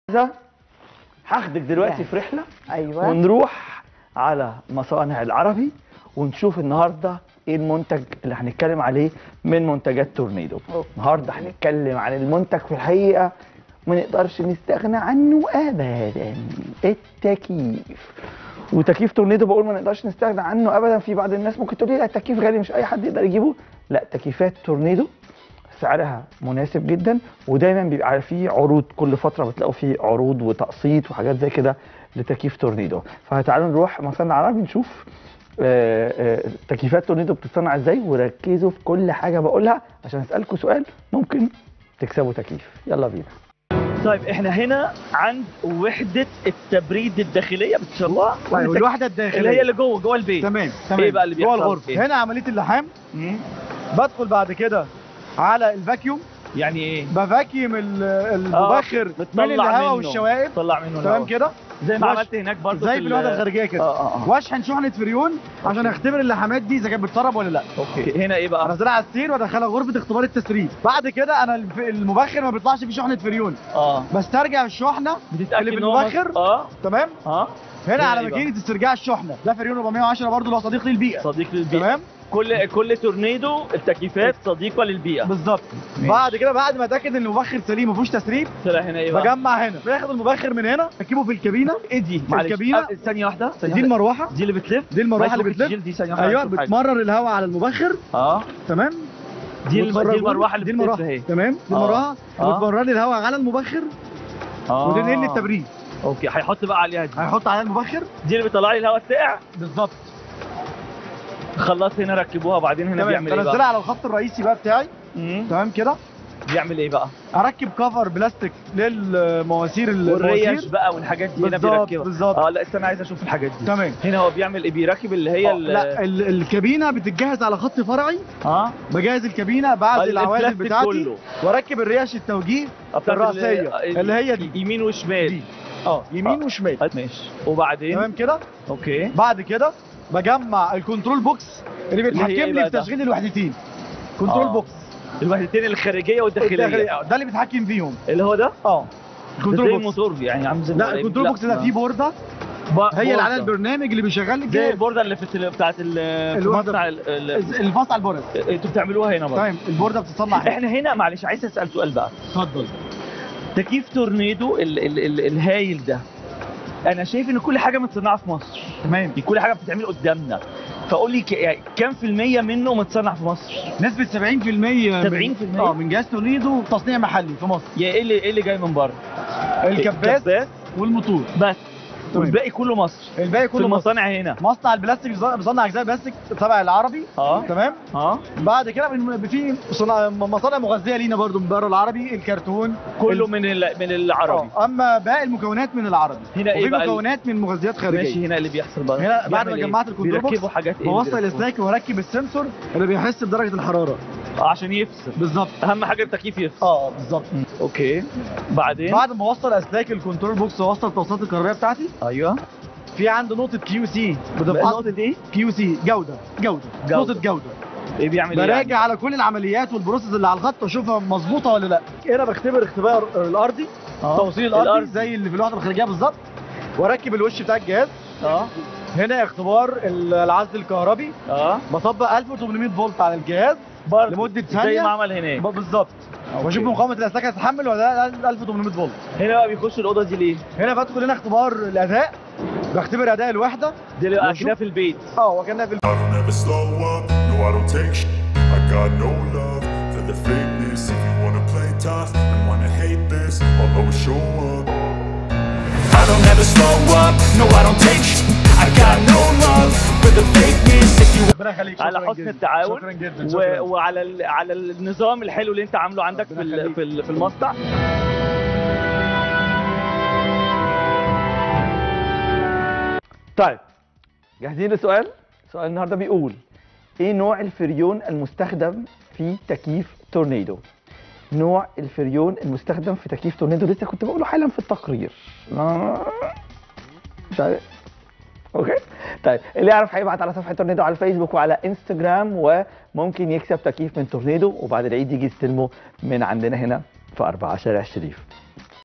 ده هاخدك دلوقتي في رحله ايوه ونروح على مصانع العربي ونشوف النهارده ايه المنتج اللي هنتكلم عليه من منتجات تورنيدو أوكي. النهارده هنتكلم عن المنتج في الحقيقه ما نقدرش نستغنى عنه ابدا التكييف وتكييف تورنيدو بقول ما نقدرش نستغنى عنه ابدا في بعض الناس ممكن تقول لي لا التكييف غالي مش اي حد يقدر يجيبه لا تكييفات تورنيدو سعرها مناسب جدا ودايما بيبقى فيه عروض كل فتره بتلاقوا فيه عروض وتقسيط وحاجات زي كده لتكييف تورنيدو فتعالوا نروح مصنع عربي نشوف آه، آه، تكييفات تورنيدو بتتصنع ازاي وركزوا في كل حاجه بقولها عشان اسالكم سؤال ممكن تكسبوا تكييف يلا بينا طيب احنا هنا عند وحده التبريد الداخليه بتسموها طيب والوحده اللي الداخليه هي اللي جوه جوه البيت تمام تمام ايه بقى اللي جوه بيحصل؟ الغرفه إيه؟ هنا عمليه اللحام مم. بدخل بعد كده على الفاكيوم يعني ايه بفاكيوم ال- المبخر من بتطلع الهواء منه. والشوائب طلع منه تمام الهواء. كده زي ما وش- عملت هناك برضه زي في الوحده الخارجيه كده اه اه اه واشحن شحنه فريون عشان اختبر اللحامات دي اذا كانت بتسرب ولا لا اوكي هنا ايه بقى انزلها على السير وادخلها غرفه اختبار التسريب بعد كده انا الف- المبخر ما بيطلعش فيه شحنه فريون اه بسترجع الشحنه بتتاكد اللي إن هو بالمبخر؟ مص- اه تمام اه هنا هنا على إيه بقى؟ ماكينه استرجاع الشحنه ده فريون 410 برضه اللي هو صديق للبيئه صديق للبيئه تمام كل كل تورنيدو التكييفات صديقه للبيئه بالظبط ماشي. بعد كده بعد ما اتاكد ان المبخر سليم ما فيهوش تسريب طلع هنا ايه بقى بجمع هنا باخد المبخر من هنا اركبه في الكابينه ايه دي معلش الكابينة. أه، ثانيه واحده ثانيه دي واحدة. المروحه دي اللي بتلف دي المروحه اللي ماشي، بتلف الجيل دي ثانيه واحده ايوه أشوف حاجة. بتمرر الهواء على المبخر اه تمام دي الم- وتفرغه دي لي. المروحه اللي دي بتلف المروحه اهي تمام دي آه. المروحه آه. بتمرر لي الهواء على المبخر اه وتنقل لي التبريد اوكي هيحط بقى عليها دي هيحط عليها المبخر دي اللي بيطلع لي الهواء الساقع بالظبط خلصت هنا ركبوها وبعدين هنا تمام بيعمل ايه بنزلها بقى على الخط الرئيسي بقى بتاعي مم. تمام كده بيعمل ايه بقى اركب كفر بلاستيك للمواسير والريش المواسير بقى والحاجات دي هنا بالظبط بيركبها بالظبط اه لا استنى عايز اشوف الحاجات دي تمام هنا هو بيعمل ايه بيركب اللي هي آه، ال- لا ال- الكابينه بتتجهز على خط فرعي اه بجهز الكابينه بعد العوازل البلاستيك بتاعتي كله. واركب الريش التوجيه بتاعت الرئيسيه ال- اللي هي دي يمين وشمال دي. اه يمين آه. وشمال ماشي وبعدين تمام كده اوكي بعد كده بجمع الكنترول بوكس اللي اللي هي بيتحكم إيه لي بقى في ده؟ تشغيل الوحدتين كنترول آه. بوكس الوحدتين الخارجيه والداخليه الداخلي- ده اللي بيتحكم فيهم اللي هو ده اه ده الكنترول زي بوكس الموتور يعني عامل زي لا الموتور. الكنترول بوكس ده فيه بورده ب- هي اللي عليها بوردة. البرنامج اللي بيشغل لي زي الجهاز البورده اللي في التل... بتاعت ال... في الوحدة. مصنع ال... ال... الفاصل على البورد انتوا بتعملوها هنا برضه تمام البورده بتتصنع هنا احنا هنا معلش عايز اسال سؤال بقى اتفضل تكييف تورنيدو ال... ال... ال... الهايل ده انا شايف ان كل حاجه متصنعه في مصر تمام كل حاجه بتتعمل قدامنا فقول لي ك... يعني كام في المية منه متصنع في مصر؟ نسبة 70% من 70%؟ اه من جهاز تورنيدو تصنيع محلي في مصر يا ايه اللي ايه اللي جاي من بره؟ الكباس الكباس والموتور بس تمام. والباقي كله مصر الباقي في كله مصر المصانع هنا مصنع البلاستيك بيصنع- بيصنع اجزاء بلاستيك تبع العربي اه تمام اه بعد كده بن- في صناع- مصانع مغذيه لينا برضو من بره العربي الكرتون كله ال- من ال... من العربي آه، اما باقي المكونات من العربي هنا ايه وفي بقى ال- مكونات من مغذيات خارجيه ماشي هنا اللي بيحصل بقى هنا بعد بيعمل ما إيه؟ جمعت الكنترول بوكس، بيركبوا حاجات ايه بوصل بيركبوا؟ السلاك واركب السنسور اللي بيحس بدرجه الحراره آه، عشان يفصل بالظبط اهم حاجه التكييف يفصل اه بالظبط اوكي بعدين بعد ما اوصل اسلاك الكنترول بوكس واوصل التوصيلات الكهربائيه بتاعتي ايوه في عنده نقطه كيو سي نقطه ايه كيو سي جوده جوده جودة. نقطه جوده ايه بيعمل ايه براجع على كل العمليات والبروسيس اللي على الخط واشوفها مظبوطه ولا لا هنا بختبر اختبار الارضي آه. توصيل الارضي الأرضي. زي اللي في الوحده الخارجيه بالظبط واركب الوش بتاع الجهاز اه هنا اختبار العزل الكهربي اه بطبق 1800 فولت على الجهاز برضه لمدة زي ثانية. ما عمل هناك ب- بالظبط واشوف مقاومه الاسلاك هتتحمل ولا لا 1800 فولت هنا بقى بيخش الاوضه دي ليه؟ هنا بدخل هنا اختبار الاداء بختبر اداء الوحده دي اللي بقى وشوف. كده في البيت اه وكانها في I don't ever slow up, no I don't take sh- I got no love for the fakeness If you wanna play tough and wanna hate this I'll always show up I don't ever slow up, no I don't take sh- I got no love for the fakeness If you ربنا يخليك على شكراً حسن جداً. التعاون شكرا جدا و... شكرا وعلى ال... على النظام الحلو اللي انت عامله عندك في ربنا ال... يخليك. في, ال... في المصنع طيب جاهزين للسؤال؟ سؤال النهارده بيقول ايه نوع الفريون المستخدم في تكييف تورنيدو؟ نوع الفريون المستخدم في تكييف تورنيدو لسه كنت بقوله حالا في التقرير. آه، مش عارف اوكي؟ طيب اللي يعرف هيبعت على صفحه تورنيدو على الفيسبوك وعلى انستجرام وممكن يكسب تكييف من تورنيدو وبعد العيد يجي يستلمه من عندنا هنا في 4 شارع الشريف.